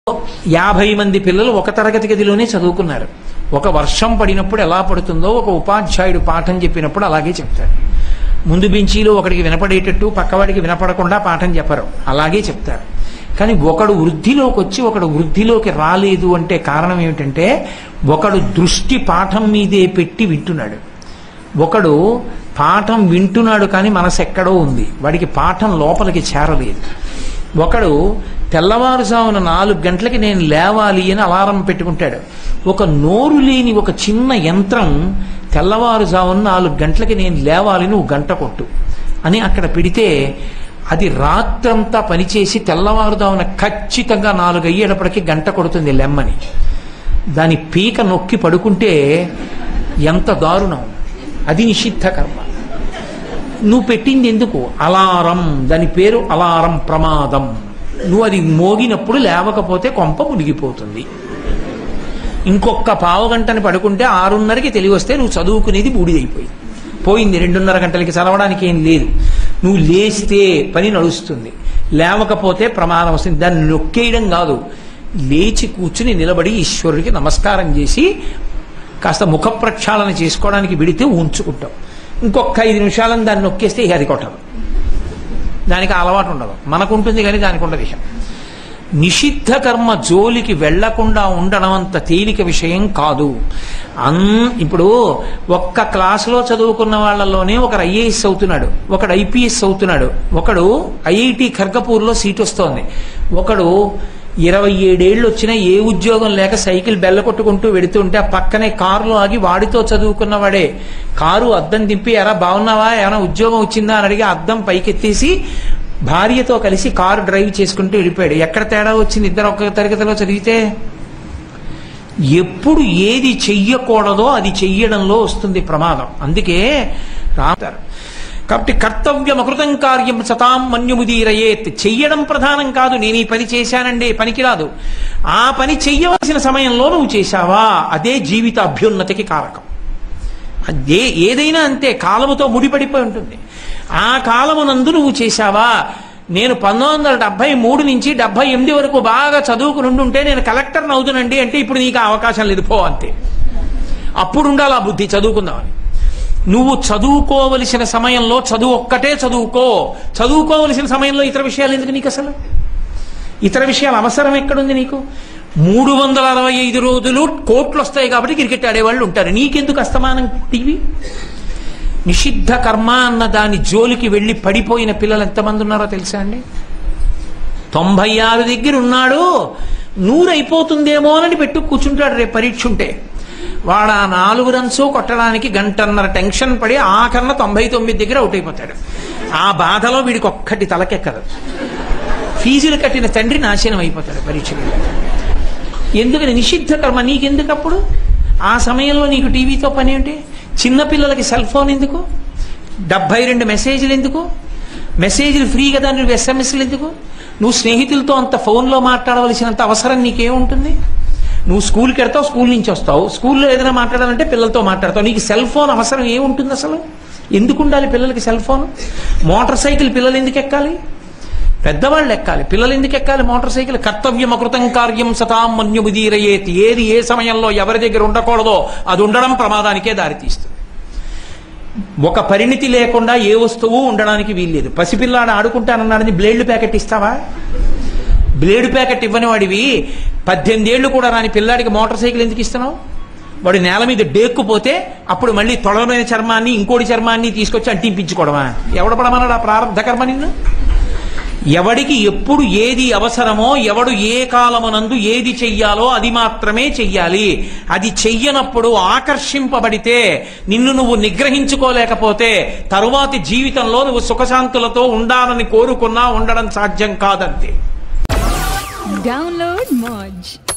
యాభై మంది పిల్లలు ఒక తరగతి గదిలోనే చదువుకున్నారు ఒక వర్షం పడినప్పుడు ఎలా పడుతుందో ఒక ఉపాధ్యాయుడు పాఠం చెప్పినప్పుడు అలాగే చెప్తారు ముందు బెంచీలో ఒకడికి వినపడేటట్టు పక్కవాడికి వినపడకుండా పాఠం చెప్పరు అలాగే చెప్తారు కానీ ఒకడు వృద్ధిలోకి వచ్చి ఒకడు వృద్ధిలోకి రాలేదు అంటే కారణం ఏమిటంటే ఒకడు దృష్టి పాఠం మీదే పెట్టి వింటున్నాడు ఒకడు పాఠం వింటున్నాడు కానీ మనసు ఎక్కడో ఉంది వాడికి పాఠం లోపలికి చేరలేదు ఒకడు తెల్లవారుజామున నాలుగు గంటలకి నేను లేవాలి అని అలారం పెట్టుకుంటాడు ఒక నోరు లేని ఒక చిన్న యంత్రం తెల్లవారుజామున నాలుగు గంటలకి నేను లేవాలి నువ్వు గంట కొట్టు అని అక్కడ పెడితే అది రాత్రంతా పనిచేసి తెల్లవారుజామున ఖచ్చితంగా నాలుగు అయ్యేటప్పటికి గంట కొడుతుంది లెమ్మని దాని పీక నొక్కి పడుకుంటే ఎంత దారుణం అది నిషిద్ధ కర్మ నువ్వు పెట్టింది ఎందుకు అలారం దాని పేరు అలారం ప్రమాదం నువ్వు అది మోగినప్పుడు లేవకపోతే కొంప మునిగిపోతుంది ఇంకొక పావు గంటని పడుకుంటే ఆరున్నరకి తెలివి వస్తే నువ్వు చదువుకునేది బూడిదైపోయింది పోయింది రెండున్నర గంటలకి చదవడానికి ఏం లేదు నువ్వు లేస్తే పని నడుస్తుంది లేవకపోతే ప్రమాదం వస్తుంది దాన్ని నొక్కేయడం కాదు లేచి కూర్చుని నిలబడి ఈశ్వరుడికి నమస్కారం చేసి కాస్త ముఖ ప్రక్షాళన చేసుకోవడానికి విడితే ఉంచుకుంటాం ఇంకొక ఐదు నిమిషాలను దాన్ని నొక్కేస్తే ఇక అది కొట్టదు దానికి అలవాటు ఉండదు మనకుంటుంది కానీ దానికి ఉండదు విషయం నిషిద్ధ కర్మ జోలికి వెళ్లకుండా ఉండడం అంత తేలిక విషయం కాదు అన్ ఇప్పుడు ఒక్క క్లాసులో చదువుకున్న వాళ్ళలోనే ఒకడు ఐఏఎస్ అవుతున్నాడు ఒకడు ఐపీఎస్ అవుతున్నాడు ఒకడు ఐఐటి ఖర్గపూర్లో సీట్ వస్తోంది ఒకడు ఇరవై ఏడేళ్ళు వచ్చినా ఏ ఉద్యోగం లేక సైకిల్ బెల్ల కొట్టుకుంటూ వెడుతుంటే ఆ పక్కనే కారులో ఆగి వాడితో చదువుకున్నవాడే కారు అద్దం దింపి ఎరా బాగున్నావా ఏమైనా ఉద్యోగం వచ్చిందా అని అడిగి అద్దం పైకెత్తేసి భార్యతో కలిసి కారు డ్రైవ్ చేసుకుంటూ వెళ్ళిపోయాడు ఎక్కడ తేడా వచ్చింది ఇద్దరు ఒక్క తరగతిలో చదివితే ఎప్పుడు ఏది చెయ్యకూడదో అది చెయ్యడంలో వస్తుంది ప్రమాదం అందుకే రాతారు కాబట్టి కర్తవ్యం అకృతం కార్యం సతాం మన్యుముదీరయేత్ చెయ్యడం ప్రధానం కాదు నేను ఈ పని చేశానండి పనికిరాదు ఆ పని చెయ్యవలసిన సమయంలో నువ్వు చేశావా అదే జీవిత అభ్యున్నతికి కారకం అదే ఏదైనా అంతే కాలముతో ముడిపడిపోయి ఉంటుంది ఆ కాలమునందు నువ్వు చేశావా నేను పంతొమ్మిది వందల డెబ్బై మూడు నుంచి డెబ్బై ఎనిమిది వరకు బాగా చదువుకుని ఉండుంటే నేను కలెక్టర్ని అవుతునండి అంటే ఇప్పుడు నీకు ఆ అవకాశం లేదు పో అంతే అప్పుడు ఉండాలి ఆ బుద్ధి చదువుకుందామని నువ్వు చదువుకోవలసిన సమయంలో చదువు ఒక్కటే చదువుకో చదువుకోవలసిన సమయంలో ఇతర విషయాలు ఎందుకు నీకు అసలు ఇతర విషయాల అవసరం ఎక్కడుంది నీకు మూడు వందల అరవై ఐదు రోజులు కోట్లు వస్తాయి కాబట్టి క్రికెట్ ఆడేవాళ్ళు ఉంటారు నీకెందుకు అస్తమానం టీవీ నిషిద్ధ కర్మ అన్న దాని జోలికి వెళ్ళి పడిపోయిన పిల్లలు ఎంతమంది ఉన్నారో తెలుసా అండి తొంభై ఆరు దగ్గర ఉన్నాడు నూరైపోతుందేమో అని పెట్టు కూర్చుంటాడు రేపు పరీక్ష ఉంటే వాడు ఆ నాలుగు రన్స్ కొట్టడానికి గంటన్నర టెన్షన్ పడి ఆఖరణ తొంభై తొమ్మిది దగ్గర అవుట్ అయిపోతాడు ఆ బాధలో వీడికి ఒక్కటి తలకెక్కదు ఫీజులు కట్టిన తండ్రి నాశనం అయిపోతాడు పరీక్షలు ఎందుకని నిషిద్ధ కర్మ నీకెందుకు అప్పుడు ఆ సమయంలో నీకు టీవీతో పని ఏంటి చిన్నపిల్లలకి సెల్ ఫోన్ ఎందుకు డెబ్బై రెండు మెసేజ్లు ఎందుకు మెసేజ్లు ఫ్రీ కదా నువ్వు ఎస్ఎంఎస్లు ఎందుకు నువ్వు స్నేహితులతో అంత ఫోన్లో మాట్లాడవలసినంత అవసరం నీకేముంటుంది నువ్వు స్కూల్కి వెళ్తావు స్కూల్ నుంచి వస్తావు స్కూల్లో ఏదైనా మాట్లాడాలంటే పిల్లలతో మాట్లాడతావు నీకు సెల్ ఫోన్ అవసరం ఏముంటుంది అసలు ఎందుకు ఉండాలి పిల్లలకి సెల్ ఫోన్ మోటార్ సైకిల్ పిల్లలు ఎందుకు ఎక్కాలి పెద్దవాళ్ళు ఎక్కాలి పిల్లలు ఎందుకు ఎక్కాలి మోటార్ సైకిల్ కర్తవ్యం అకృతం కార్యం సతాం మన్యుముదీరయేతి ఏది ఏ సమయంలో ఎవరి దగ్గర ఉండకూడదో అది ఉండడం ప్రమాదానికే దారితీస్తుంది ఒక పరిణితి లేకుండా ఏ వస్తువు ఉండడానికి వీల్లేదు పసిపిల్లాడు ఆడుకుంటానన్నాడని బ్లేడ్లు ప్యాకెట్ ఇస్తావా బ్లేడ్ ప్యాకెట్ ఇవ్వని వాడివి పద్దెనిమిది ఏళ్ళు కూడా రాని పిల్లాడికి మోటార్ సైకిల్ ఎందుకు ఇస్తున్నావు వాడు నేల మీద డేక్కుపోతే అప్పుడు మళ్ళీ తొడమైన చర్మాన్ని ఇంకోటి చర్మాన్ని తీసుకొచ్చి అంటింపించుకోవడమా ఎవడ పడమన్నాడు ఆ ప్రారంభ కర్మ నిన్ను ఎవడికి ఎప్పుడు ఏది అవసరమో ఎవడు ఏ కాలమునందు ఏది చెయ్యాలో అది మాత్రమే చెయ్యాలి అది చెయ్యనప్పుడు ఆకర్షింపబడితే నిన్ను నువ్వు నిగ్రహించుకోలేకపోతే తరువాతి జీవితంలో నువ్వు సుఖశాంతులతో ఉండాలని కోరుకున్నా ఉండడం సాధ్యం కాదంతే Download Moj.